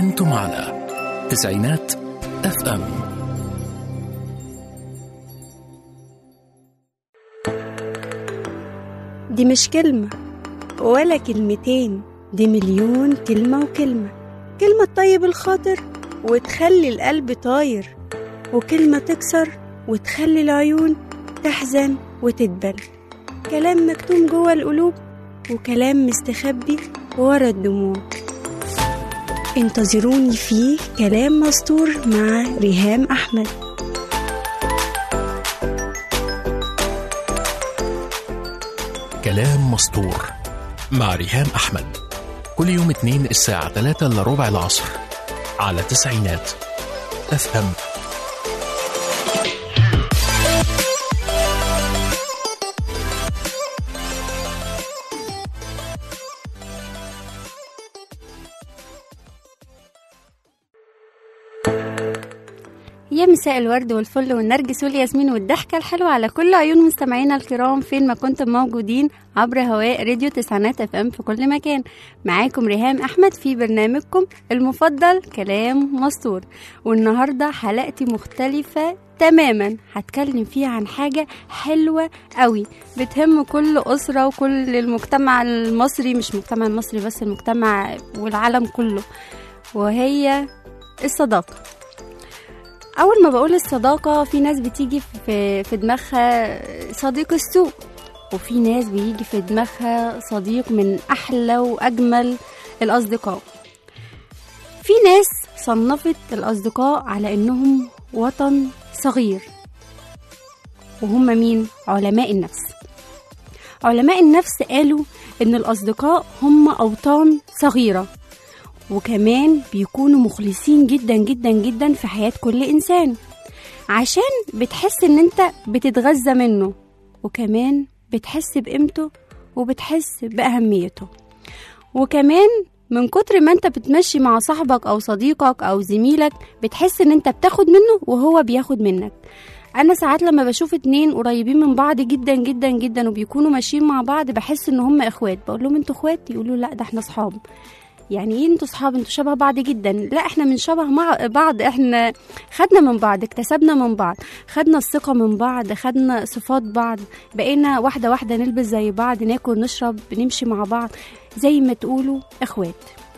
أنتم على تسعينات اف ام دي مش كلمة ولا كلمتين دي مليون كلمة وكلمة كلمة تطيب الخاطر وتخلي القلب طاير وكلمة تكسر وتخلي العيون تحزن وتدبل كلام مكتوم جوه القلوب وكلام مستخبي ورا الدموع انتظروني فيه كلام مستور مع ريهام أحمد كلام مسطور مع ريهام أحمد كل يوم اثنين الساعة 3 إلا ربع العصر على تسعينات اف ام يا مساء الورد والفل والنرجس والياسمين والضحكة الحلوة على كل عيون مستمعينا الكرام فين ما كنتم موجودين عبر هواء راديو تسعينات اف ام في كل مكان معاكم ريهام احمد في برنامجكم المفضل كلام مستور والنهاردة حلقتي مختلفة تماما هتكلم فيها عن حاجة حلوة قوي بتهم كل أسرة وكل المجتمع المصري مش المجتمع المصري بس المجتمع والعالم كله وهي الصداقة اول ما بقول الصداقه في ناس بتيجي في في دماغها صديق السوء وفي ناس بيجي في دماغها صديق من احلى واجمل الاصدقاء في ناس صنفت الاصدقاء على انهم وطن صغير وهم مين علماء النفس علماء النفس قالوا ان الاصدقاء هم اوطان صغيره وكمان بيكونوا مخلصين جدا جدا جدا في حياة كل إنسان عشان بتحس إن أنت بتتغذى منه وكمان بتحس بقيمته وبتحس بأهميته وكمان من كتر ما انت بتمشي مع صاحبك او صديقك او زميلك بتحس ان انت بتاخد منه وهو بياخد منك انا ساعات لما بشوف اتنين قريبين من بعض جدا جدا جدا وبيكونوا ماشيين مع بعض بحس ان هم اخوات بقول لهم انتوا اخوات يقولوا لا ده احنا صحاب يعني ايه انتوا صحاب انتوا شبه بعض جدا لا احنا من شبه مع بعض احنا خدنا من بعض اكتسبنا من بعض خدنا الثقة من بعض خدنا صفات بعض بقينا واحدة واحدة نلبس زي بعض ناكل نشرب نمشي مع بعض زي ما تقولوا اخوات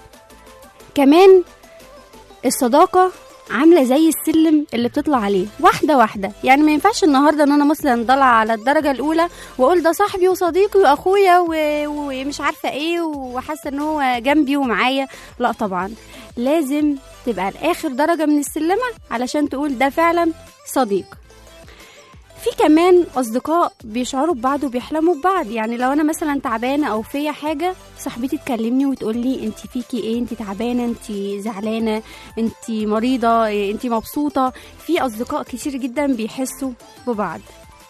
كمان الصداقة عاملة زي السلم اللي بتطلع عليه واحدة واحدة يعني ما ينفعش النهاردة ان انا مثلا طالعة على الدرجة الاولى واقول ده صاحبي وصديقي واخويا و- ومش عارفة ايه وحاسة ان هو جنبي ومعايا لا طبعا لازم تبقى لاخر درجة من السلمة علشان تقول ده فعلا صديق في كمان اصدقاء بيشعروا ببعض وبيحلموا ببعض يعني لو انا مثلا تعبانه او فيا حاجه صاحبتي تكلمني وتقول لي انت فيكي ايه انت تعبانه انت زعلانه انت مريضه انت مبسوطه في اصدقاء كتير جدا بيحسوا ببعض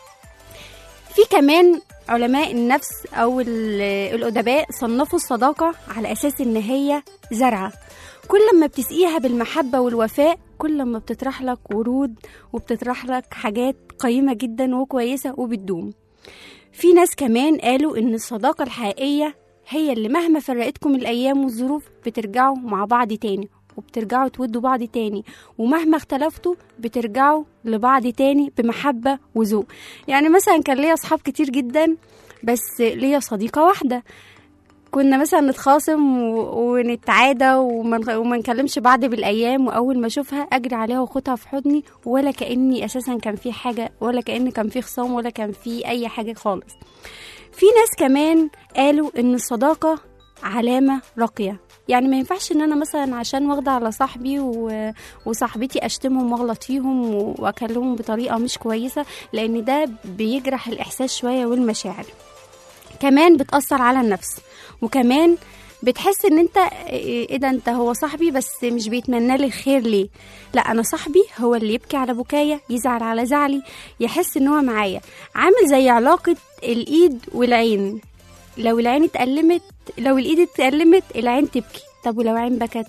في كمان علماء النفس او ال- الادباء صنفوا الصداقه على اساس ان هي زرعه كل ما بتسقيها بالمحبه والوفاء كل ما بتطرح لك ورود وبتطرح لك حاجات قيمه جدا وكويسه وبتدوم في ناس كمان قالوا ان الصداقه الحقيقيه هي اللي مهما فرقتكم الايام والظروف بترجعوا مع بعض تاني وبترجعوا تودوا بعض تاني ومهما اختلفتوا بترجعوا لبعض تاني بمحبة وذوق يعني مثلا كان ليا أصحاب كتير جدا بس ليا صديقة واحدة كنا مثلا نتخاصم و- ونتعادى وما نخ- وما نكلمش بعض بالايام واول ما اشوفها اجري عليها واخدها في حضني ولا كاني اساسا كان في حاجه ولا كان كان في خصام ولا كان في اي حاجه خالص في ناس كمان قالوا ان الصداقه علامه راقيه يعني ما ينفعش ان انا مثلا عشان واخده على صاحبي و... وصاحبتي اشتمهم واغلط فيهم و- واكلمهم بطريقه مش كويسه لان ده بيجرح الاحساس شويه والمشاعر كمان بتأثر على النفس وكمان بتحس ان انت ايه ده انت هو صاحبي بس مش بيتمنى لي الخير ليه لا انا صاحبي هو اللي يبكي على بكايا يزعل على زعلي يحس ان هو معايا عامل زي علاقة الايد والعين لو العين اتألمت لو الايد اتألمت العين تبكي طب ولو عين بكت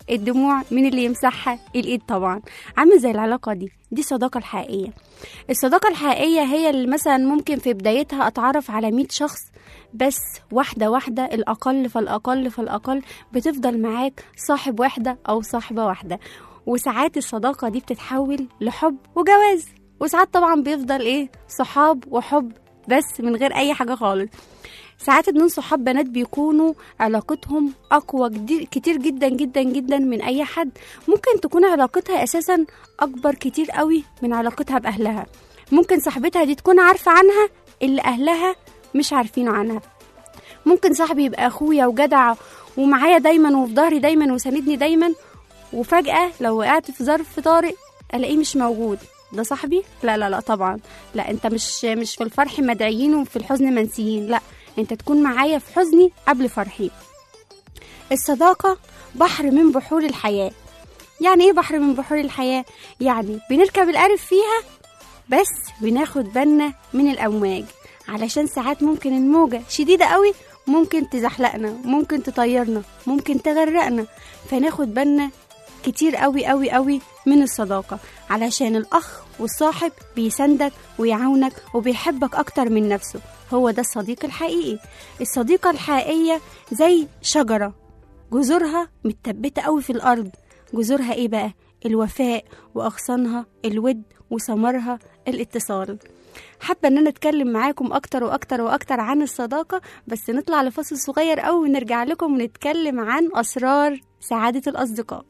الدموع مين اللي يمسحها الايد طبعا عامل زي العلاقه دي دي الصداقه الحقيقيه الصداقه الحقيقيه هي اللي مثلا ممكن في بدايتها اتعرف على 100 شخص بس واحده واحده الاقل فالاقل فالاقل بتفضل معاك صاحب واحده او صاحبه واحده وساعات الصداقه دي بتتحول لحب وجواز وساعات طبعا بيفضل ايه صحاب وحب بس من غير اي حاجه خالص ساعات اتنين صحاب بنات بيكونوا علاقتهم اقوى جدي- كتير جدا جدا جدا من اي حد ممكن تكون علاقتها اساسا اكبر كتير قوي من علاقتها باهلها ممكن صاحبتها دي تكون عارفه عنها اللي اهلها مش عارفينه عنها ممكن صاحبي يبقى اخويا وجدع ومعايا دايما وفي ظهري دايما وساندني دايما وفجأة لو وقعت في ظرف طارئ الاقيه مش موجود ده صاحبي لا لا لا طبعا لا انت مش مش في الفرح مدعيين وفي الحزن منسيين لا انت تكون معايا في حزني قبل فرحي الصداقة بحر من بحور الحياة يعني ايه بحر من بحور الحياة يعني بنركب القارب فيها بس بناخد بالنا من الأمواج علشان ساعات ممكن الموجة شديدة قوي ممكن تزحلقنا ممكن تطيرنا ممكن تغرقنا فناخد بالنا كتير قوي قوي قوي من الصداقة علشان الأخ والصاحب بيساندك ويعاونك وبيحبك أكتر من نفسه هو ده الصديق الحقيقي الصديقة الحقيقية زي شجرة جذورها متثبتة قوي في الأرض جذورها إيه بقى؟ الوفاء وأغصانها الود وثمرها الاتصال حابة ان انا اتكلم معاكم اكتر واكتر واكتر عن الصداقة بس نطلع لفاصل صغير قوي ونرجع لكم ونتكلم عن اسرار سعادة الاصدقاء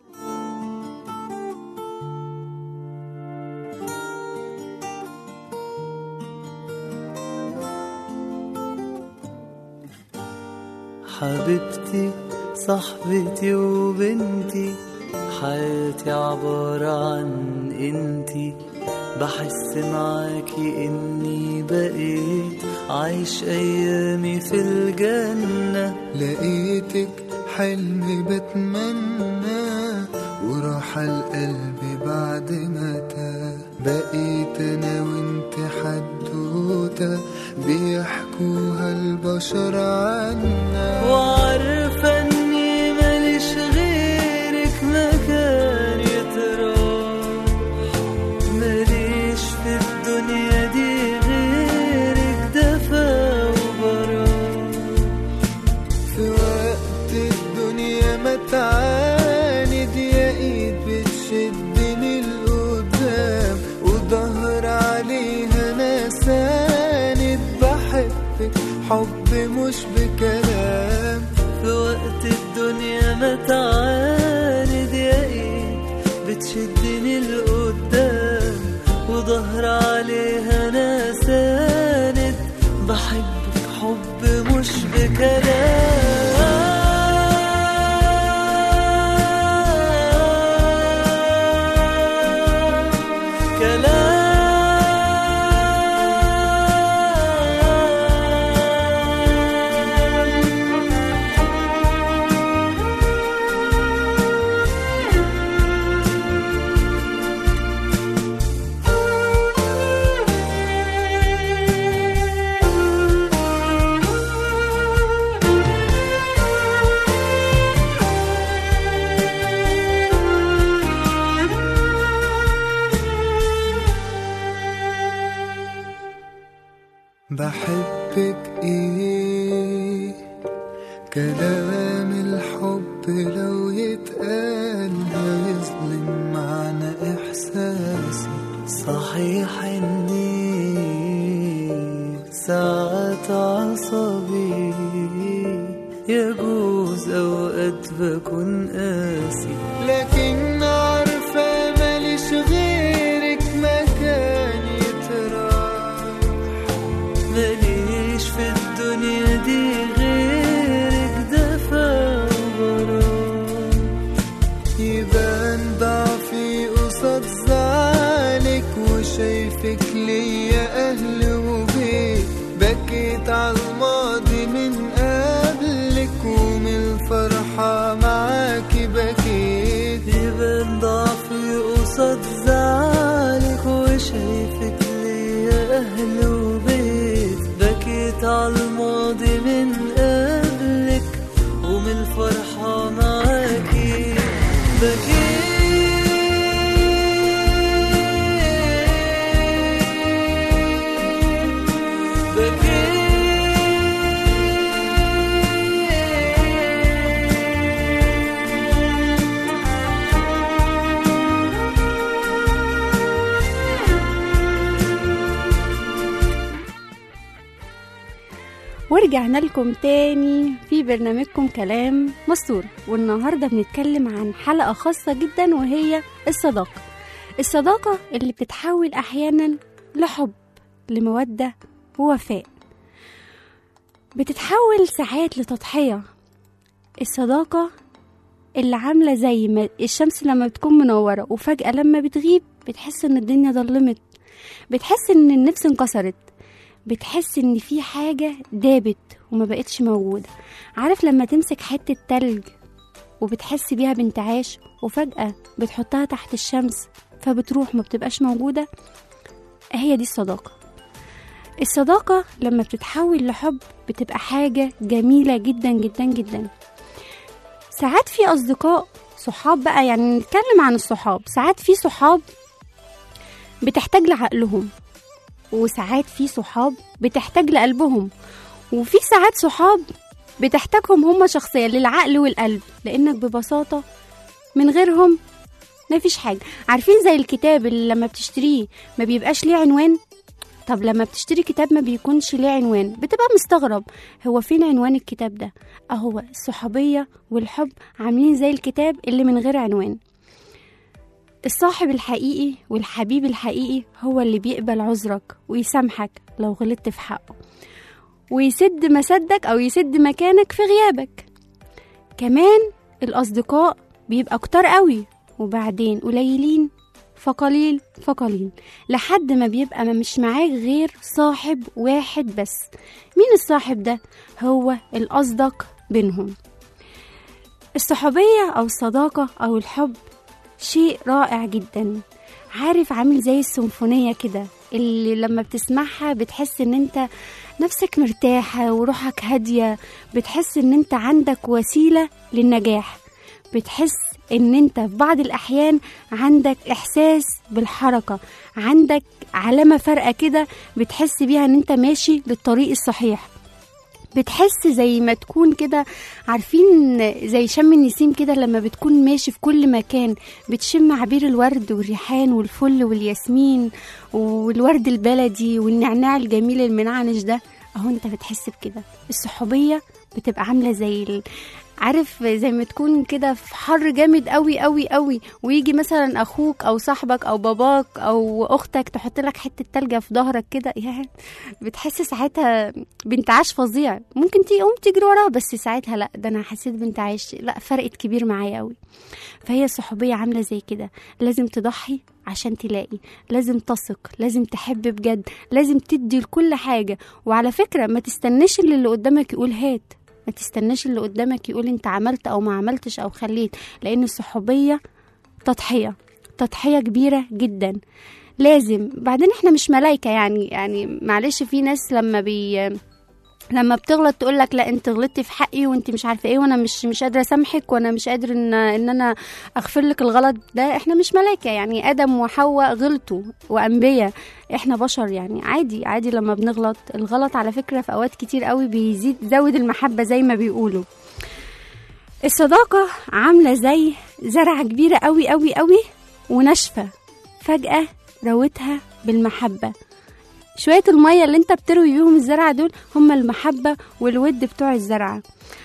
حبيبتي صاحبتي وبنتي حياتي عبارة عن انتي بحس معاكي اني بقيت عايش ايامي في الجنة لقيتك حلم بتمنى وراح القلب بعد ما تاه بقيت انا وانت حدوتة بيحكوها البشر عنا وعارفة اني ماليش غيرك مكان يتراح ماليش في الدنيا دي غيرك دفا وبراح في وقت الدنيا ما تعاند يا ايد بتشدني لقدام وظهر عليها انا ساند بحبك حب مش بكلام في وقت الدنيا ما تعاند يا ايد بتشدني لقدام وظهر عليها انا ساند بحبك حب مش بكلام كلام بحبك ايه كلام الحب لو يتقال هيظلم معنى احساسي صحيح اني ساعات عصبي يجوز اوقات بكون قاسي لكن عارفة ماليش غيرك مكان يتراح ماليش في الدنيا دي غيرك دفا وبراح يبان ضعفي قصاد زعلك وشايفك ليا اهل وبيت بكيت على الماضي من قبلك ومن الفرحة معاكي بكيت يبان ضعفي قصاد زعلك وشايفك ليا اهل وبيت بكيت على الماضي من قبلك ومن الفرحة معاكي ورجعنا لكم تاني في برنامجكم كلام مستور والنهارده بنتكلم عن حلقة خاصة جدا وهي الصداقة الصداقة اللي بتتحول أحيانا لحب لمودة ووفاء بتتحول ساعات لتضحية الصداقة اللي عاملة زي ما الشمس لما بتكون منورة وفجأة لما بتغيب بتحس ان الدنيا ضلمت بتحس ان النفس انكسرت بتحس ان في حاجة دابت وما بقتش موجودة عارف لما تمسك حتة تلج وبتحس بيها بانتعاش وفجأة بتحطها تحت الشمس فبتروح ما بتبقاش موجودة هي دي الصداقة الصداقة لما بتتحول لحب بتبقى حاجة جميلة جدا جدا جدا ساعات في أصدقاء صحاب بقى يعني نتكلم عن الصحاب ساعات في صحاب بتحتاج لعقلهم وساعات في صحاب بتحتاج لقلبهم وفي ساعات صحاب بتحتاجهم هما شخصيا للعقل والقلب لانك ببساطة من غيرهم مفيش حاجة عارفين زي الكتاب اللي لما بتشتريه ما بيبقاش ليه عنوان طب لما بتشتري كتاب ما بيكونش ليه عنوان بتبقى مستغرب هو فين عنوان الكتاب ده اهو الصحوبية والحب عاملين زي الكتاب اللي من غير عنوان الصاحب الحقيقي والحبيب الحقيقي هو اللي بيقبل عذرك ويسامحك لو غلطت في حقه ويسد مسدك أو يسد مكانك في غيابك كمان الأصدقاء بيبقى كتار قوي وبعدين قليلين فقليل فقليل لحد ما بيبقى ما مش معاك غير صاحب واحد بس مين الصاحب ده هو الأصدق بينهم الصحوبية أو الصداقة أو الحب شيء رائع جدا عارف عامل زي السيمفونية كده اللي لما بتسمعها بتحس ان انت نفسك مرتاحة وروحك هادية بتحس ان انت عندك وسيلة للنجاح بتحس ان انت في بعض الاحيان عندك احساس بالحركة عندك علامة فارقة كده بتحس بيها ان انت ماشي للطريق الصحيح بتحس زي ما تكون كده عارفين زي شم النسيم كده لما بتكون ماشي في كل مكان بتشم عبير الورد والريحان والفل والياسمين والورد البلدي والنعناع الجميل المنعنش ده اهو انت بتحس بكده الصحوبية بتبقى عاملة زي ال... عارف زي ما تكون كده في حر جامد قوي قوي قوي ويجي مثلا اخوك او صاحبك او باباك او اختك تحط لك حته تلجه في ظهرك كده يا بتحس ساعتها بانتعاش فظيع ممكن تقوم تجري وراها بس ساعتها لا ده انا حسيت بانتعاش لا فرقت كبير معايا قوي فهي الصحوبيه عامله زي كده لازم تضحي عشان تلاقي لازم تثق لازم تحب بجد لازم تدي لكل حاجه وعلى فكره ما تستناش اللي, اللي قدامك يقول هات ما تستناش اللي قدامك يقول انت عملت او ما عملتش او خليت لان الصحوبيه تضحيه تضحيه كبيره جدا لازم بعدين احنا مش ملايكه يعني يعني معلش في ناس لما بي لما بتغلط تقول لك لا انت غلطتي في حقي وانت مش عارفه ايه وانا مش مش قادره اسامحك وانا مش قادر ان ان انا اغفر لك الغلط ده احنا مش ملائكه يعني ادم وحواء غلطوا وانبياء احنا بشر يعني عادي عادي لما بنغلط الغلط على فكره في اوقات كتير قوي بيزيد زود المحبه زي ما بيقولوا الصداقه عامله زي زرعه كبيره قوي قوي قوي وناشفه فجاه روتها بالمحبه شوية المية اللي انت بتروي بيهم الزرعة دول هم المحبة والود بتوع الزرعة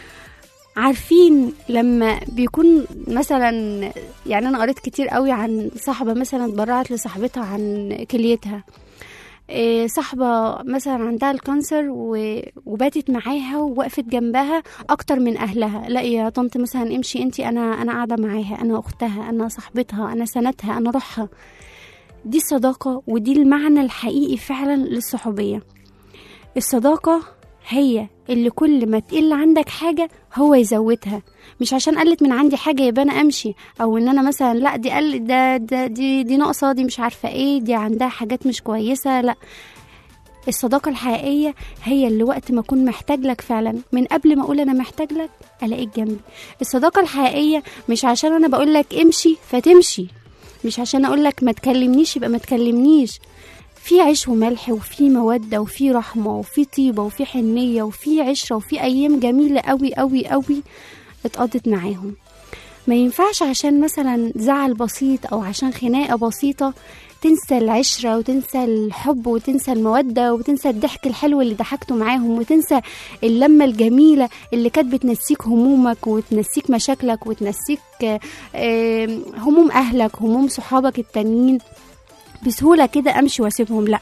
عارفين لما بيكون مثلا يعني انا قريت كتير قوي عن صاحبة مثلا اتبرعت لصاحبتها عن كليتها إيه صاحبة مثلا عندها الكانسر وباتت معاها ووقفت جنبها اكتر من اهلها لا يا طنط مثلا امشي انتي انا انا قاعدة معاها انا اختها انا صاحبتها انا سندها انا روحها دي الصداقة ودي المعنى الحقيقي فعلا للصحوبية الصداقة هي اللي كل ما تقل عندك حاجة هو يزودها مش عشان قلت من عندي حاجة يبقى أنا أمشي أو إن أنا مثلا لا دي قل ده, ده دي دي ناقصة دي مش عارفة إيه دي عندها حاجات مش كويسة لا الصداقة الحقيقية هي اللي وقت ما أكون محتاج لك فعلا من قبل ما أقول أنا محتاج لك ألاقيك جنبي الصداقة الحقيقية مش عشان أنا بقول لك امشي فتمشي مش عشان أقول لك ما تكلمنيش يبقى ما تكلمنيش في عيش وملح وفي مودة وفي رحمة وفي طيبة وفي حنية وفي عشرة وفي أيام جميلة قوي قوي قوي اتقضت معاهم ما ينفعش عشان مثلا زعل بسيط أو عشان خناقة بسيطة تنسى العشرة وتنسى الحب وتنسى المودة وتنسى الضحك الحلو اللي ضحكته معاهم وتنسى اللمة الجميلة اللي كانت بتنسيك همومك وتنسيك مشاكلك وتنسيك آه، آه، هموم أهلك هموم صحابك التانيين بسهولة كده أمشي وأسيبهم لأ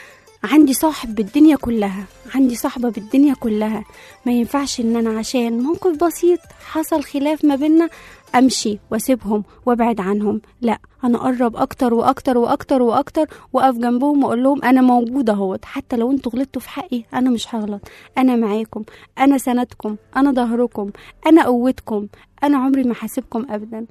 عندي صاحب بالدنيا كلها عندي صاحبة بالدنيا كلها ما ينفعش ان انا عشان موقف بسيط حصل خلاف ما بينا امشي واسيبهم وابعد عنهم لا انا اقرب اكتر واكتر واكتر واكتر واقف جنبهم واقول لهم انا موجوده اهوت حتى لو انتوا غلطتوا في حقي انا مش هغلط انا معاكم انا سندكم انا ظهركم انا قوتكم انا عمري ما هسيبكم ابدا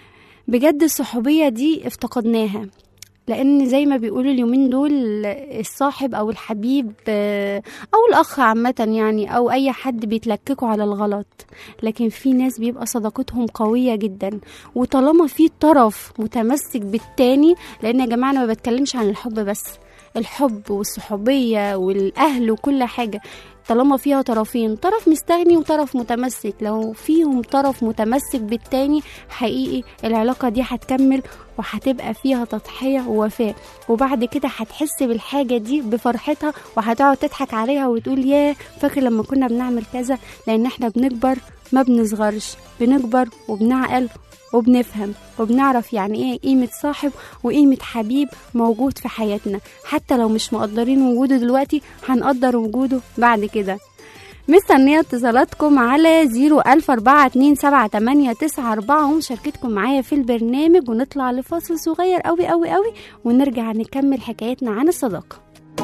بجد الصحوبيه دي افتقدناها لان زي ما بيقولوا اليومين دول الصاحب او الحبيب آه، او الاخ عامه يعني او اي حد بيتلككوا على الغلط لكن في ناس بيبقى صداقتهم قويه جدا وطالما في طرف متمسك بالتاني لان يا جماعه انا ما بتكلمش عن الحب بس الحب والصحوبيه والاهل وكل حاجه طالما فيها طرفين طرف مستغني وطرف متمسك لو فيهم طرف متمسك بالتاني حقيقي العلاقة دي هتكمل وهتبقى فيها تضحية ووفاء وبعد كده هتحس بالحاجة دي بفرحتها وهتقعد تضحك عليها وتقول ياه فاكر لما كنا بنعمل كذا لأن احنا بنكبر ما بنصغرش بنكبر وبنعقل وبنفهم وبنعرف يعني ايه قيمة صاحب وقيمة حبيب موجود في حياتنا حتى لو مش مقدرين وجوده دلوقتي هنقدر وجوده بعد كده مستنية اتصالاتكم على زيرو ألف أربعة اتنين سبعة تمانية تسعة أربعة ومشاركتكم معايا في البرنامج ونطلع لفاصل صغير أوي أوي أوي ونرجع نكمل حكايتنا عن الصداقة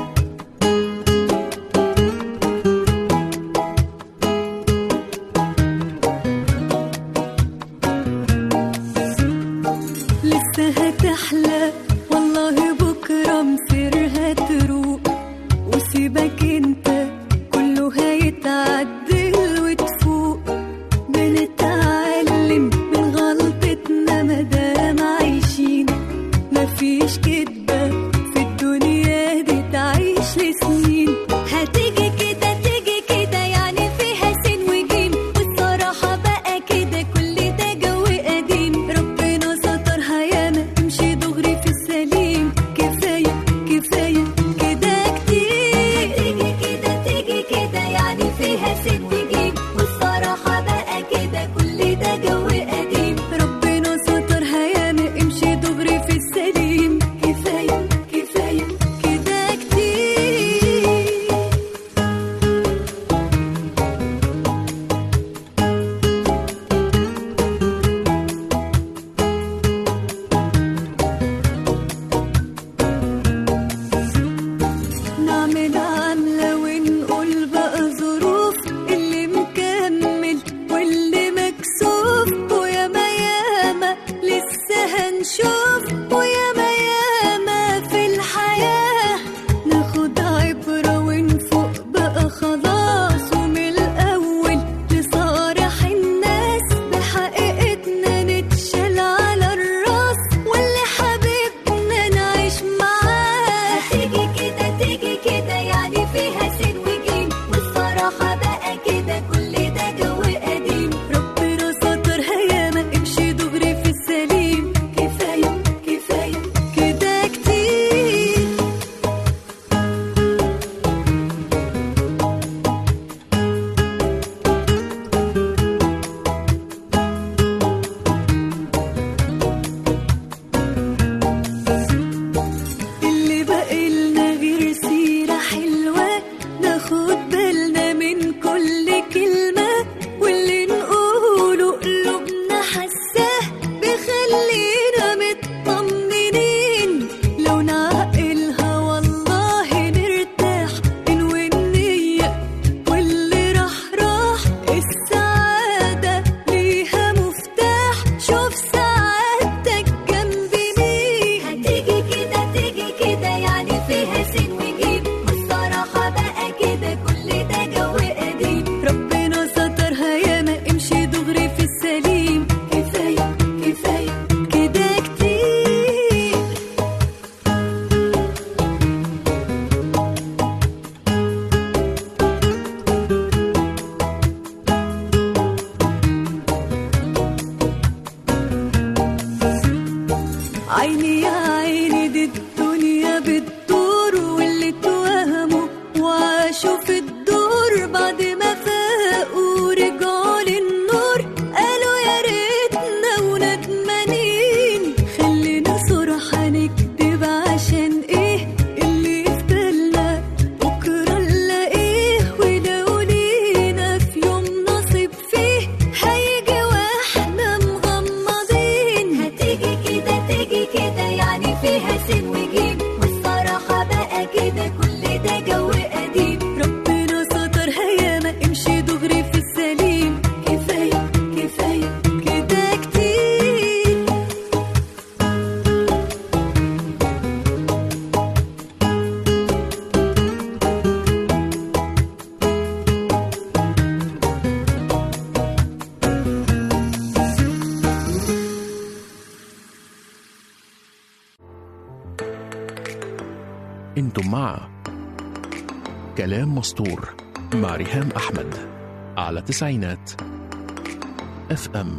لسه هتحلى والله بكرة مصيرها تروق وسيبك انت كله هيتعدل وتفوق بنتعلم من غلطتنا مادام عايشين مفيش كدبة في الدنيا دي تعيش لسنين هتيجي كده تيجي كده يعني فيها سين وجيم والصراحة بقى كده كل ده جو قديم ربنا سترها ياما امشي دغري في السليم كفاية كفاية كده كتير تيجي كده تيجي كده يعني فيها سين وجيم والصراحة بقى كده كل ده جو قديم ربنا سترها ياما امشي دغري في السليم كفاية كفاية كده كتير نعمل عاملة ونقول بقى ظروف اللي مكمل واللي مكسوف وياما ياما لسه هنشوف ويا عيني يا عيني دي الدنيا بتدور واللي اتوهموا وعاشوا في الدور بعد ما فاقوا رجعوا للنور قالوا يا ريتنا وندمانين خلينا صراحة نكدب عشان ايه اللي في بالنا بكرة نلاقيه ولو لينا في يوم نصيب فيه هيجي واحنا مغمضين هتيجي كده تيجي كده يعني فيها سين وجيم والصراحة بقى كده كل ده جو قديم ربنا سترها ياما امشي دغري في السليم كفاية كفاية كده كتير انتم مع كلام مسطور مع ريهام احمد على تسعينات اف ام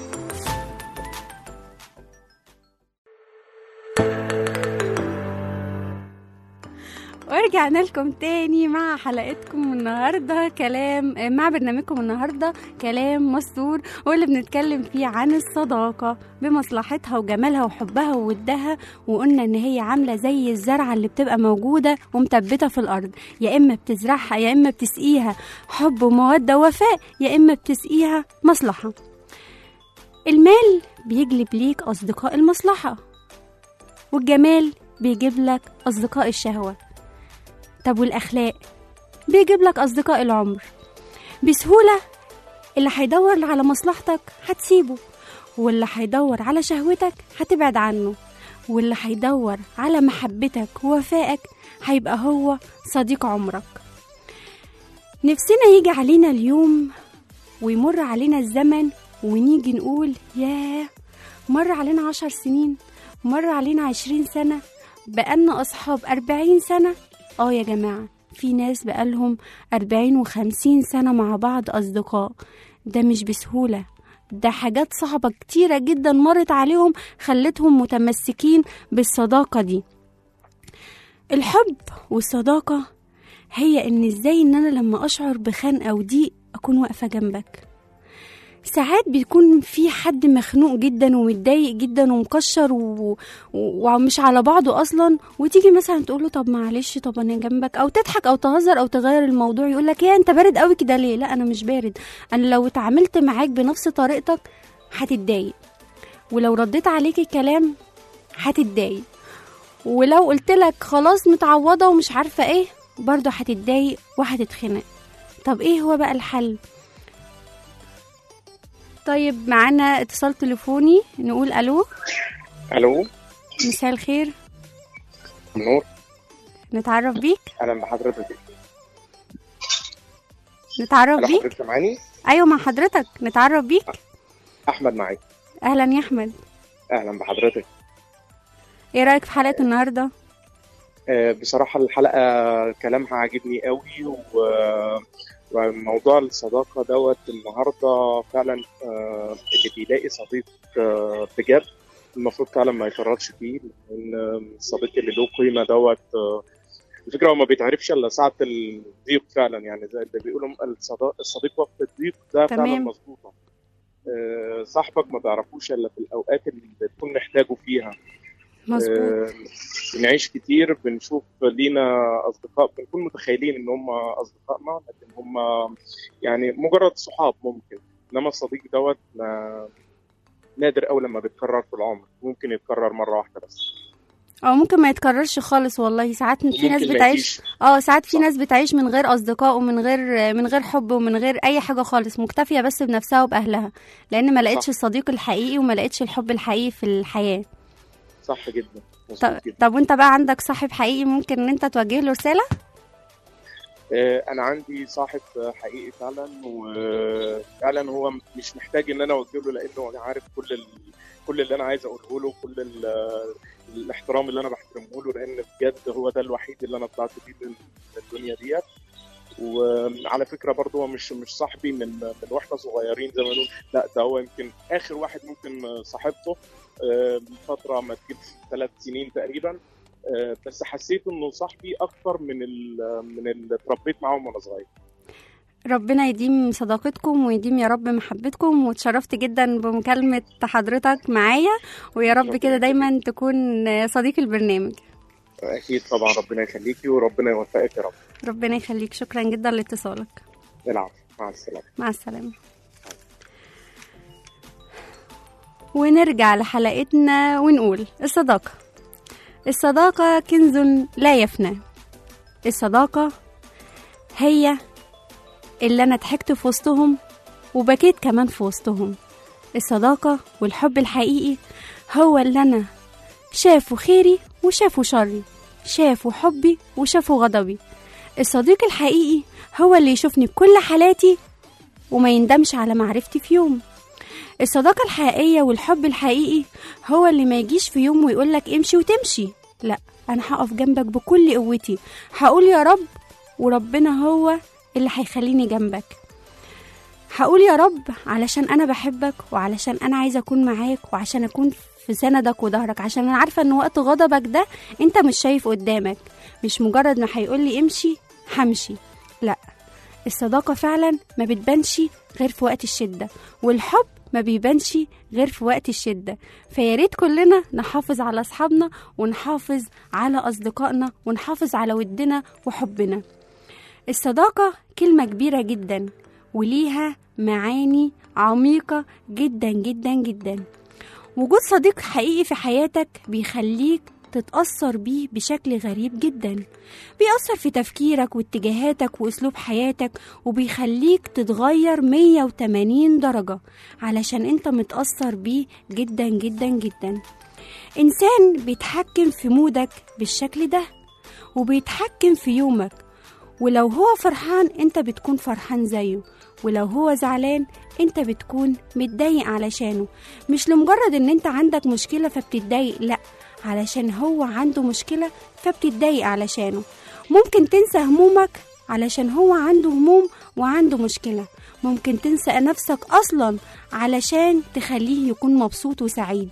ورجعنا لكم تاني مع حلقتكم النهاردة كلام مع برنامجكم النهاردة كلام مستور واللي بنتكلم فيه عن الصداقة بمصلحتها وجمالها وحبها وودها وقلنا ان هي عاملة زي الزرعة اللي بتبقى موجودة ومثبتة في الأرض يا إما بتزرعها يا إما بتسقيها حب ومودة ووفاء يا إما بتسقيها مصلحة المال بيجلب ليك أصدقاء المصلحة والجمال بيجيب لك أصدقاء الشهوة طب والأخلاق بيجيب لك أصدقاء العمر بسهولة اللي هيدور على مصلحتك هتسيبه واللي هيدور على شهوتك هتبعد عنه واللي هيدور على محبتك ووفائك هيبقى هو صديق عمرك نفسنا يجي علينا اليوم ويمر علينا الزمن ونيجي نقول ياه مر علينا عشر سنين مر علينا عشرين سنة بقالنا أصحاب أربعين سنة اه يا جماعة في ناس بقالهم أربعين وخمسين سنة مع بعض أصدقاء ده مش بسهولة ده حاجات صعبة كتيرة جدا مرت عليهم خلتهم متمسكين بالصداقة دي الحب والصداقة هي ان ازاي ان انا لما اشعر بخنقة او ضيق اكون واقفة جنبك ساعات بيكون في حد مخنوق جدا ومتضايق جدا ومكشر و... و- ومش على بعضه اصلا وتيجي مثلا تقول له طب معلش طب انا جنبك او تضحك او تهزر او تغير الموضوع يقول لك ايه انت بارد قوي كده ليه لا انا مش بارد انا لو اتعاملت معاك بنفس طريقتك هتتضايق ولو رديت عليك الكلام هتتضايق ولو قلت لك خلاص متعوضه ومش عارفه ايه برضه هتتضايق وهتتخنق طب ايه هو بقى الحل طيب معانا اتصال تليفوني نقول الو الو مساء الخير نور نتعرف بيك اهلا بحضرتك نتعرف اهلا بيك حضرتك معاني ايوه مع حضرتك نتعرف بيك احمد معاك اهلا يا احمد اهلا بحضرتك ايه رايك في حلقه النهارده آه، بصراحه الحلقه كلامها عاجبني قوي و... وموضوع الصداقه دوت النهارده فعلا آه، اللي بيلاقي صديق آه، بجد المفروض فعلا ما يفرطش فيه لان الصديق اللي له قيمه دوت آه، الفكره هو ما بيتعرفش الا ساعه الضيق فعلا يعني زي اللي بيقولوا الصدا- الصديق وقت الضيق ده فعلا تمام. مظبوطه آه، صاحبك ما تعرفوش الا في الاوقات اللي بتكون محتاجه فيها مظبوط آه، بنعيش كتير بنشوف لينا اصدقاء بنكون متخيلين ان هم اصدقائنا لكن هم يعني مجرد صحاب ممكن انما الصديق دوت ما- نادر قوي لما بيتكرر في العمر ممكن يتكرر مره واحده بس او ممكن ما يتكررش خالص والله ساعات في ناس وممكن ما بتعيش يجيش. اه ساعات في صح. ناس بتعيش من غير اصدقاء ومن غير من غير حب ومن غير اي حاجه خالص مكتفيه بس بنفسها وباهلها لان ما لقيتش صح. الصديق الحقيقي وما لقيتش الحب الحقيقي في الحياه صح جدا طب, مظبوط جدا طب وانت بقى عندك صاحب حقيقي ممكن ان انت توجه له رساله آه، انا عندي صاحب حقيقي فعلا وفعلا هو مش محتاج ان انا اوجه له لانه انا عارف كل ال... كل اللي انا عايز اقوله له كل ال... الاحترام اللي انا بحترمه له لان بجد هو ده الوحيد اللي انا طلعت بيه من الدنيا ديت وعلى فكره برضه هو مش مش صاحبي من من واحنا صغيرين زي ما نقول لا ده هو يمكن اخر واحد ممكن صاحبته آه، من فتره ما تجيبش ثلاث سنين تقريبا آه، بس حسيت انه صاحبي اكتر من ال- من اللي اتربيت معاهم وانا صغير ربنا يديم صداقتكم ويديم يا رب محبتكم واتشرفت جدا بمكالمة حضرتك معايا ويا رب كده دايما تكون صديق البرنامج اكيد طبعا ربنا يخليكي وربنا يوفقك يا رب ربنا يخليك شكرا جدا لاتصالك العفو مع السلامه مع السلامة ونرجع لحلقتنا ونقول الصداقة الصداقة كنز لا يفنى الصداقة هي اللي أنا ضحكت في وسطهم وبكيت كمان في وسطهم الصداقة والحب الحقيقي هو اللي أنا شافوا خيري وشافوا شري شافوا حبي وشافوا غضبي الصديق الحقيقي هو اللي يشوفني بكل حالاتي وما يندمش على معرفتي في يوم الصداقة الحقيقية والحب الحقيقي هو اللي ما يجيش في يوم ويقولك امشي وتمشي لا أنا هقف جنبك بكل قوتي هقول يا رب وربنا هو اللي هيخليني جنبك هقول يا رب علشان أنا بحبك وعلشان أنا عايزة أكون معاك وعشان أكون في سندك وظهرك عشان أنا عارفة إن وقت غضبك ده أنت مش شايف قدامك مش مجرد ما هيقولي امشي همشي لا الصداقة فعلا ما بتبانش غير في وقت الشدة والحب ما بيبانش غير في وقت الشدة فياريت كلنا نحافظ على أصحابنا ونحافظ على أصدقائنا ونحافظ على ودنا وحبنا الصداقة كلمة كبيرة جدا وليها معاني عميقة جدا جدا جدا وجود صديق حقيقي في حياتك بيخليك تتأثر بيه بشكل غريب جدا بيأثر في تفكيرك واتجاهاتك وأسلوب حياتك وبيخليك تتغير 180 درجة علشان انت متأثر بيه جدا جدا جدا إنسان بيتحكم في مودك بالشكل ده وبيتحكم في يومك ولو هو فرحان انت بتكون فرحان زيه ولو هو زعلان انت بتكون متضايق علشانه مش لمجرد ان انت عندك مشكلة فبتتضايق لا علشان هو عنده مشكلة فبتتضايق علشانه ممكن تنسى همومك علشان هو عنده هموم وعنده مشكلة ممكن تنسى نفسك أصلا علشان تخليه يكون مبسوط وسعيد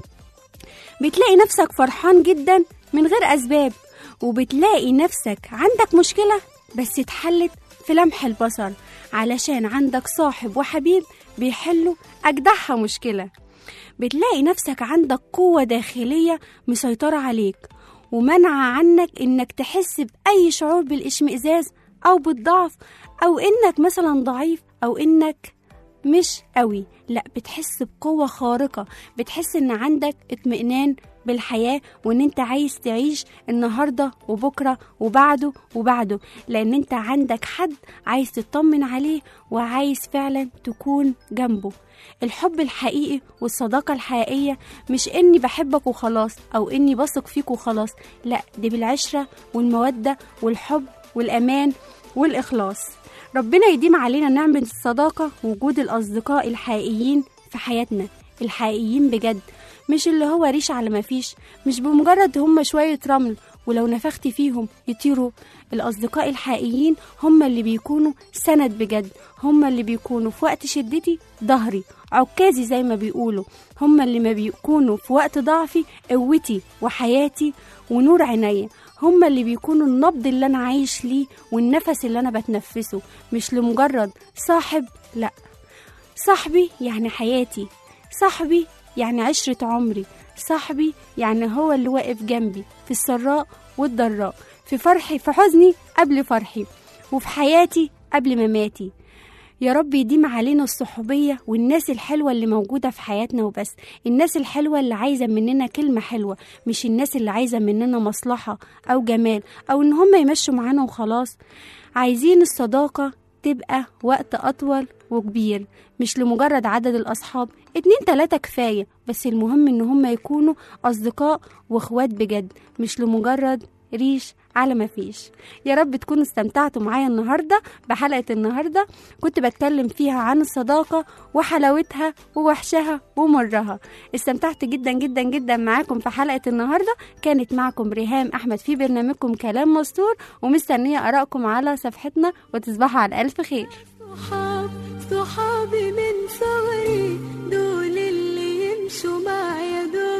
بتلاقي نفسك فرحان جدا من غير أسباب وبتلاقي نفسك عندك مشكلة بس اتحلت في لمح البصر علشان عندك صاحب وحبيب بيحلوا أجدعها مشكلة بتلاقي نفسك عندك قوة داخلية مسيطرة عليك ومنع عنك إنك تحس بأي شعور بالاشمئزاز أو بالضعف أو إنك مثلا ضعيف أو إنك مش قوي لا بتحس بقوة خارقة بتحس إن عندك اطمئنان بالحياة وإن أنت عايز تعيش النهاردة وبكرة وبعده وبعده لأن أنت عندك حد عايز تطمن عليه وعايز فعلا تكون جنبه الحب الحقيقي والصداقة الحقيقية مش إني بحبك وخلاص أو إني بثق فيك وخلاص لا دي بالعشرة والمودة والحب والأمان والإخلاص ربنا يديم علينا نعمة الصداقة ووجود الأصدقاء الحقيقيين في حياتنا الحقيقيين بجد مش اللي هو ريش على ما فيش مش بمجرد هم شوية رمل ولو نفخت فيهم يطيروا الأصدقاء الحقيقيين هم اللي بيكونوا سند بجد هم اللي بيكونوا في وقت شدتي ظهري عكازي زي ما بيقولوا هم اللي ما بيكونوا في وقت ضعفي قوتي وحياتي ونور عينيا هم اللي بيكونوا النبض اللي أنا عايش ليه والنفس اللي أنا بتنفسه مش لمجرد صاحب لأ صاحبي يعني حياتي صاحبي يعني عشرة عمري صاحبي يعني هو اللي واقف جنبي في السراء والضراء في فرحي في حزني قبل فرحي وفي حياتي قبل مماتي يا رب يديم علينا الصحوبية والناس الحلوة اللي موجودة في حياتنا وبس الناس الحلوة اللي عايزة مننا كلمة حلوة مش الناس اللي عايزة مننا مصلحة أو جمال أو إن هم يمشوا معانا وخلاص عايزين الصداقة تبقى وقت أطول وكبير مش لمجرد عدد الأصحاب اتنين تلاتة كفاية بس المهم إن هم يكونوا أصدقاء وإخوات بجد مش لمجرد ريش على ما فيش يا رب تكونوا استمتعتوا معايا النهاردة بحلقة النهاردة كنت بتكلم فيها عن الصداقة وحلاوتها ووحشها ومرها استمتعت جدا جدا جدا معاكم في حلقة النهاردة كانت معكم ريهام أحمد في برنامجكم كلام مستور ومستنية آرائكم على صفحتنا وتصبحوا على ألف خير صحاب صحابي من صغري دول اللي يمشوا معايا دول